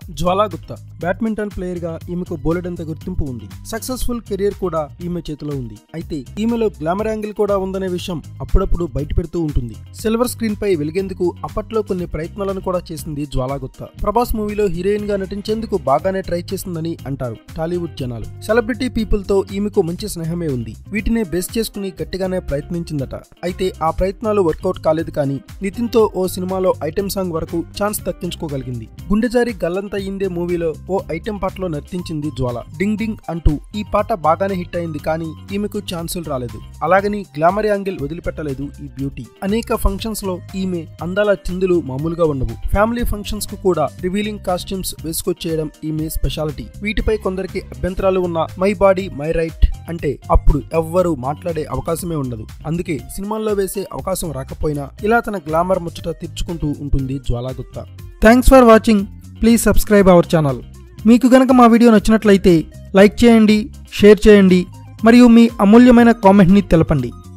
జ్వాలా Gupta badminton player గా ఈమెకు బోలెడంత గుర్తింపు ఉంది సక్సెస్ఫుల్ కెరీర్ కూడా ఈమె చేతిలో ఉంది అయితే ఈమెలో గ్లామర్ యాంగిల్ కూడా ఉందనే విషయం అప్పుడప్పుడు బయట పెడుతూ ఉంటుంది సిల్వర్ స్క్రీన్ పై వెలిగేందుకు అప్పట్లో కొన్ని ప్రయత్నాలను కూడా చేసింది జ్వాలా గుప్తా ప్రభాస్ మూవీలో హీరోయిన్ గా నటించేందుకు బాగానే ట్రై చేసిందని అంటారు టాలీవుడ్ జనాలు సెలబ్రిటీ పీపుల్ తో ఈమెకు మంచి స్నేహమే ఉంది వీటినే బేస్ చేసుకుని గట్టిగానే ప్రయత్నించిందట అయితే ఆ ప్రయత్నాలు వర్కౌట్ కాలేదు కానీ నితిన్ తో ఓ సినిమాలో ఐటెం సాంగ్ వరకు ఛాన్స్ దక్కించుకోగలిగింది గుండెజారి గల్లంతయ్యిందే మూవీలో ఓ ఐటెం పాటలో నర్తించింది జ్వాల డింగ్ డింగ్ అంటూ ఈ పాట బాగానే హిట్ అయింది కానీ ఈమెకు ఛాన్సులు రాలేదు అలాగని గ్లామర్ యాంగిల్ వదిలిపెట్టలేదు ఈ బ్యూటీ అనేక ఫంక్షన్స్ లో ఈమె అందాల చిందులు మామూలుగా ఉండవు ఫ్యామిలీ ఫంక్షన్స్ కు కూడా రివీలింగ్ కాస్ట్యూమ్స్ వేసుకొచ్చేయడం ఈమె స్పెషాలిటీ వీటిపై కొందరికి అభ్యంతరాలు ఉన్న మై బాడీ మై రైట్ అంటే అప్పుడు ఎవ్వరూ మాట్లాడే అవకాశమే ఉండదు అందుకే సినిమాల్లో వేసే అవకాశం రాకపోయినా ఇలా తన గ్లామర్ ముచ్చట తీర్చుకుంటూ ఉంటుంది Jwala Gupta thanks for watching please subscribe our channel మీకు గనక మా వీడియో నచ్చినట్లయితే లైక్ చేయండి షేర్ చేయండి మరియు మీ అమూల్యమైన కామెంట్ని తెలపండి